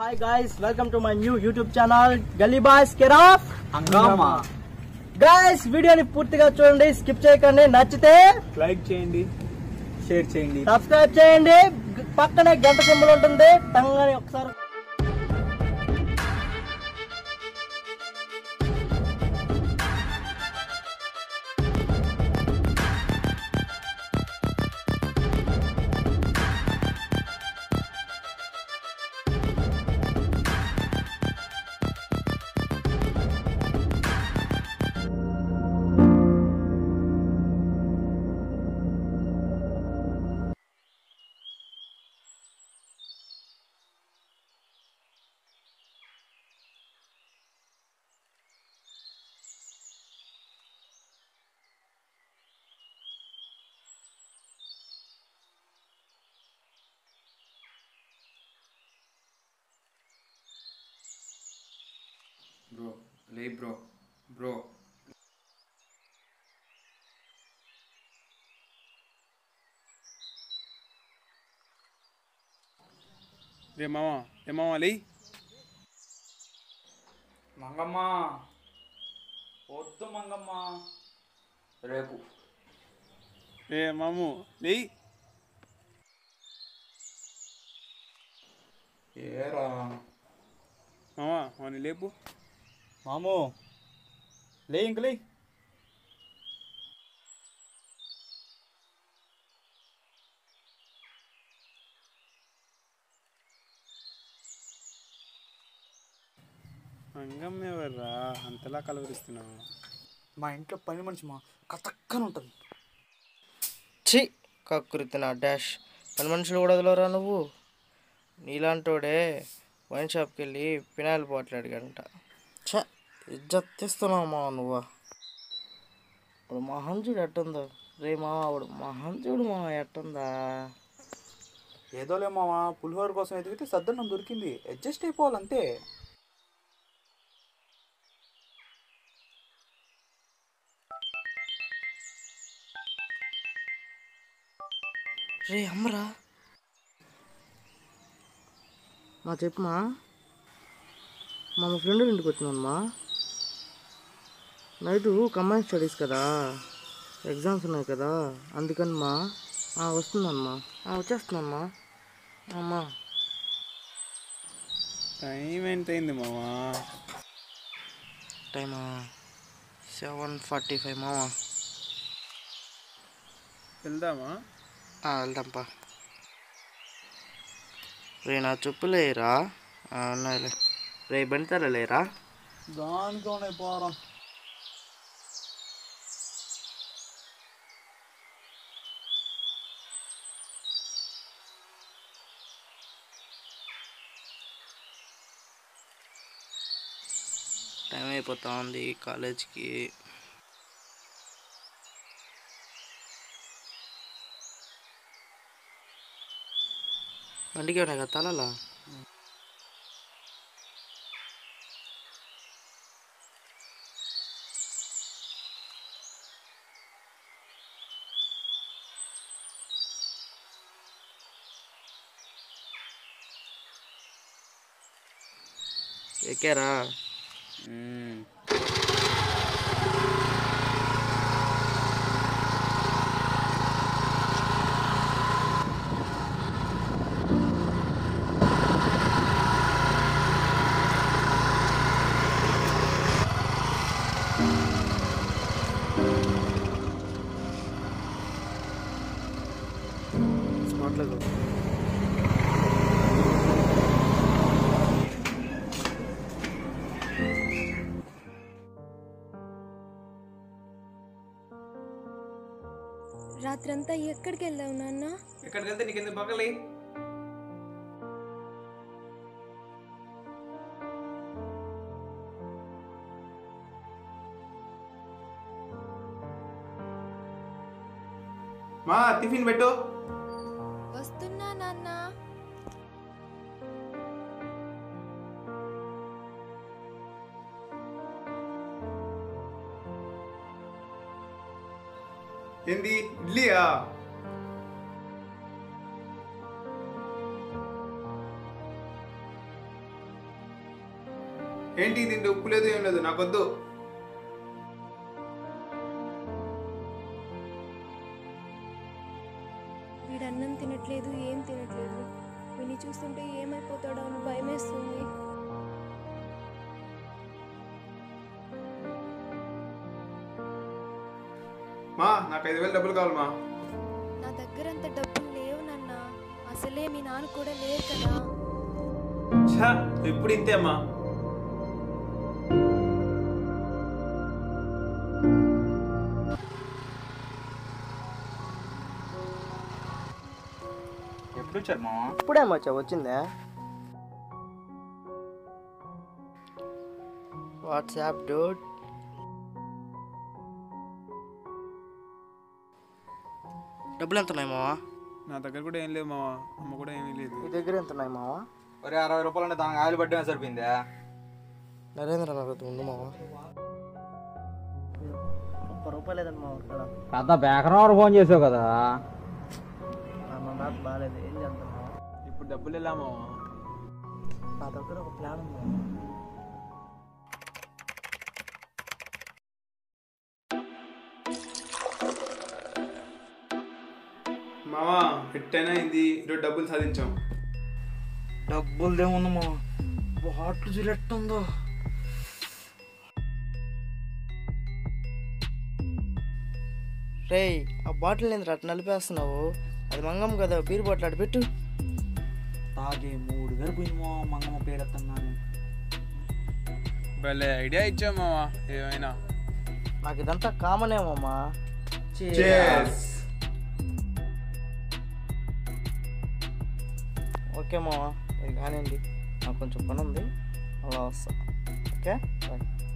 Hi guys welcome to my new YouTube channel Galli boys care of Hungama guys వీడియోని పూర్తిగా చూడండి skip చేయకండి నచ్చితే లైక్ చేయండి షేర్ చేయండి సబ్స్క్రైబ్ చేయండి పక్కనే గంట సింబల్ ఉంటుంది టంగని ఒకసారి బ్రో లే బ్రో బ్రో రే మామ రే మామ లే మంగమ్మ వద్దు మంగమ్మ రేపు రే మాము లే ఏరా మామ వాని లేపు మాము లే ఇంక లే అంగం ఎవర్రా అంతలా కలవరిస్తున్నావు మా ఇంట్లో పని మనిషి మా కతక్కన ఉంటుంది ఛీ కక్కురితిన డాష్ పని మనుషులు కూడా వదలరా నువ్వు నీలాంటోడే వైన్ షాప్కి వెళ్ళి పినాయిల్ బాటిల్ అడిగాడంట ఛ ఇజ్జత్ తీస్తున్నావు మా నువ్వా ఇప్పుడు మహంజుడు ఎట్టుందో రే మామ అప్పుడు మహంజుడు మా ఎట్టుందా ఏదోలే మామ పులిహోర కోసం ఎదిగితే సద్దన్నం దొరికింది అడ్జస్ట్ అయిపోవాలంతే రే అమ్మరా మా చెప్పమా మా మా ఫ్రెండ్ ఇంటికి వచ్చినానమ్మా నైట్ కంబైన్ స్టడీస్ కదా ఎగ్జామ్స్ ఉన్నాయి కదా అందుకని మా వస్తున్నానమ్మా వచ్చేస్తున్నానమ్మా అమ్మా టైం ఎంత అయింది మామ టైమా సెవెన్ ఫార్టీ ఫైవ్ మామా వెళ్దామా వెళ్దాంపా రే నా చెప్పులు లేరా ఉన్నాయిలే రే బండితల లేరా దానికోనే పోరా టైం అయిపోతా ఉంది కాలేజ్కి బండికి ఉన్నాయి కదా తలలా ఎక్కారా మ్మ్. స్మార్ట్లో రాత్రంతా ఎక్కడికి వెళ్ళావు నాన్న ఎక్కడికి వెళ్తే నీకు ఎందుకు పక్కలే మా టిఫిన్ పెట్టు వస్తున్నా నాన్న ఏంది ఇడ్లీయా ఏంటి దీంట్లో ఉప్పు లేదు ఏం లేదు నాకొద్దు వీడు అన్నం తినట్లేదు ఏం తినట్లేదు విని చూస్తుంటే ఏమైపోతాడో అని భయమేస్తుంది మా నాకు ఐదు వేలు డబ్బులు కావాలి మా నా దగ్గర అంత డబ్బులు లేవు నాన్న అసలే మీ నాన్న కూడా లేరు కదా ఛా ఎప్పుడు ఇంతే అమ్మా ఎప్పుడు వచ్చారు మామ ఇప్పుడే మచ్చా వచ్చిందే వాట్సాప్ డూడ్ డబ్బులు ఎంత ఉన్నాయి మావా నా దగ్గర కూడా ఏం లేవు మావా అమ్మ కూడా ఏమీ లేదు నీ దగ్గర ఎంత ఉన్నాయి మావా ఒరే అరవై రూపాయలు అంటే దానికి ఆయిల్ పడ్డమే సరిపోయిందా నరేంద్ర నాకు ఉంది మావా ముప్పై రూపాయలు లేదండి మావా ఇక్కడ పెద్ద బేకరం ఫోన్ చేసావు కదా మన రాత బాగాలేదు ఏం చేద్దాం మావా ఇప్పుడు డబ్బులు ఎలా మావా నా దగ్గర ఒక ప్లాన్ ఉంది మావా. మావా ఎట్టైనా అయింది ఈరోజు డబ్బులు సాధించాం డబ్బులు ఏముంది మావా బాటిల్ చూడెట్టుందో రేయ్ ఆ బాటిల్ నేను అట్లా నలిపేస్తున్నావు అది మంగం కదా బీర్ బాటిల్ అటు పెట్టు తాగే మూడు వేలు పోయింది మామ మంగమ్మ పేరు ఎత్తన్నాను భలే ఐడియా ఇచ్చావు మావా ఏమైనా నాకు ఇదంతా కామన్ ఏమమ్మా ఓకే మావా ఇది కానివ్వండి నాకు కొంచెం పని ఉంది అలా వస్తా ఓకే బాయ్